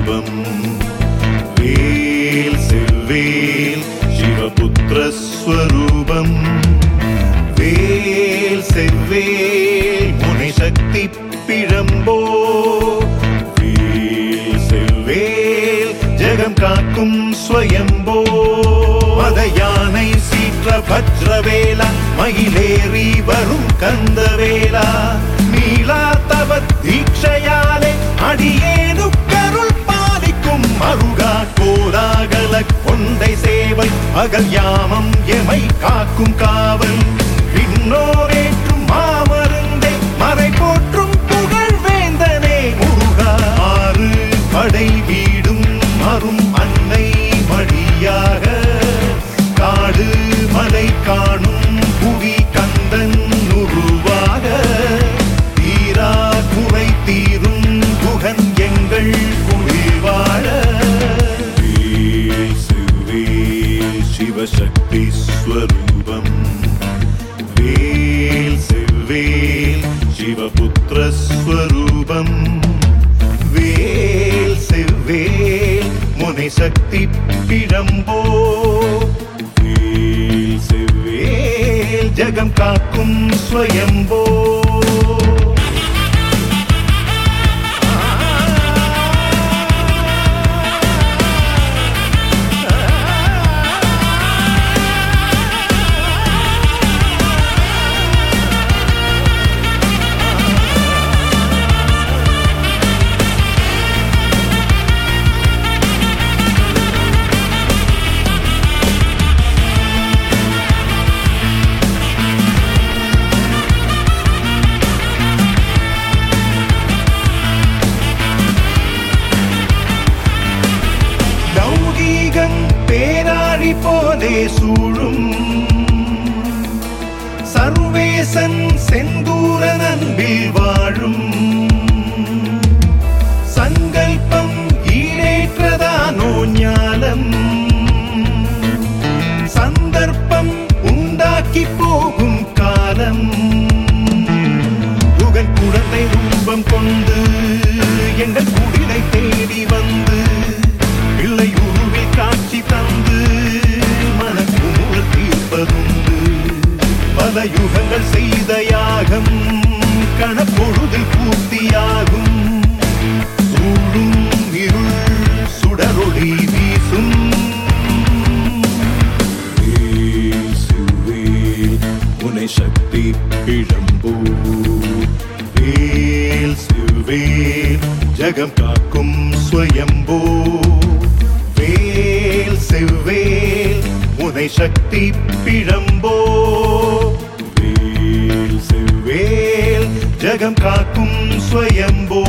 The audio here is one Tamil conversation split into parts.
ஸ்வரூபம் வேல் செவ்வேல் சிவபுத்திர ஸ்வரூபம் வேல் செவ்வேல் முனை சக்தி பிழம்போ வேல் செவ்வேல் ஜெகம் காக்கும் ஸ்வயம்போ மத யானை சீற்ற பத்ரவேலா மயிலேறி வரும் கந்தவேலா நீலா தவ தீட்சையாலே அடியேனுக்கருள் பாலிக்கும் அருகா கோலாகல கொண்டை சேவல் பகல் யாமம் எமை காக்கும் காவல் விண்ணோரேற்றும் மாமருந்தை மறை போற்றும் புகழ் வேந்தனே முருகா ஆறு படை வீடும் மறும் அன்னை மடியாக காடு மலை காணும் புவி கந்தன் உருவாக தீரா குறை தீரும் குகன் எங்கள் குடிவாழ வேல் செவ்வேல் சிவசக்தி ஸ்வரூபம் வேல் செவ்வேல் சிவபுத்திர ஸ்வரூபம் வேல் செவ்வேல் முனை சக்தி பிழம்போ வேல் செவ்வேல் ஜகம் காக்கும் ஸ்வயம்போ லௌகீகம் பேராழி போலே சூழும் சர்வேசன் செந்தூரன் அன்பில் வாழும் சங்கல்பம் ஈடேற்றதானோ ஞானம் சந்தர்ப்பம் உண்டாக்கி போகும் காலம் புகழ் குழந்தை ரூபம் கொண்டு எங்கள் குடிலை தேடி வந்து பிள்ளை உருவில் காட்சி தந்து மனக்குமுறல் தீர்ப்பதுண்டு பல யுகங்கள் செய்த யாகம் கணப்பொழுதில் பூர்த்தியாகும் சூழும் இருள் சுடரொளி வீசும் வேல் சிவேல் முனை சக்தி பிழம்பூ வேல் சிவேல் ஜகம் காக்கும் ஸ்வயம்போ வேல் செவ்வேல் முனை சக்தி பிழம்போ வேல் செவ்வேல் ஜகம் காக்கும் ஸ்வயம்போ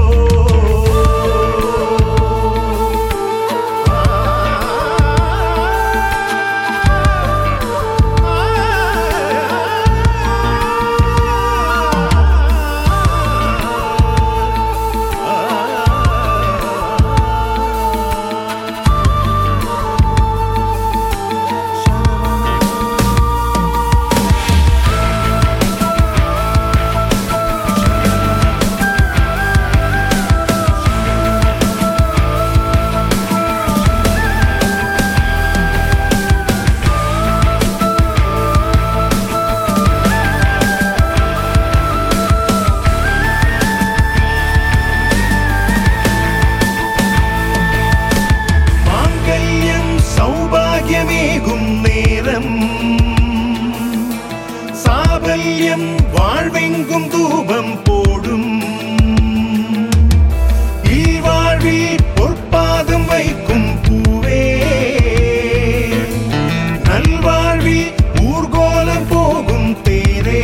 மாங்கல்யம் சௌபாகியமேகும் நேரம் சாபல்யம் வாழ்வெங்கும் தூபம் போடும் இல்வாழ்வில் பொற்பாதம் வைக்கும் பூவே நல்வாழ்வில் ஊர்கோலம் போகும் தேரே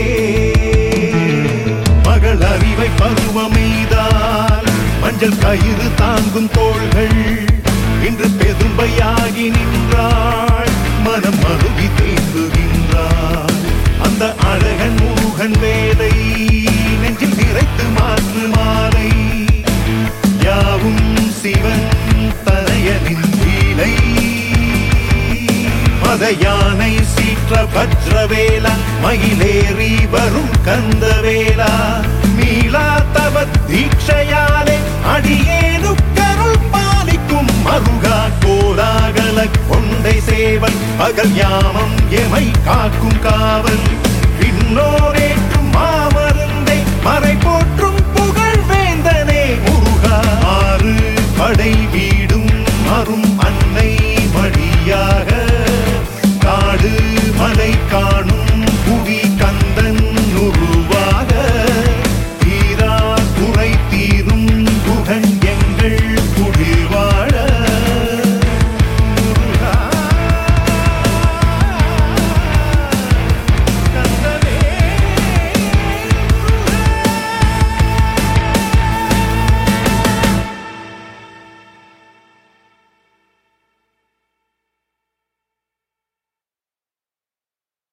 மகள் அறிவை பருவமெய்தால் மஞ்சள் கயிறு தாங்கும் தோள்கள் இன்று பெரும்பையாகி நின்றாள் மனம் மருவி தேங்குகின்றாள் அந்த அழகன் முருகன் வேலை நெஞ்சில் நிறைத்து மாற்று மாலை யாவும் சிவன் தனையனின் லீலை மத யானை சீற்ற பத்ரவேலா மயிலேறி வரும் கந்தவேலா நீலா தவ தீட்சையாலே அடியேனுக்கருள் பா பகல் யாமம் எமை காக்கும் காவல் விண்ணோரே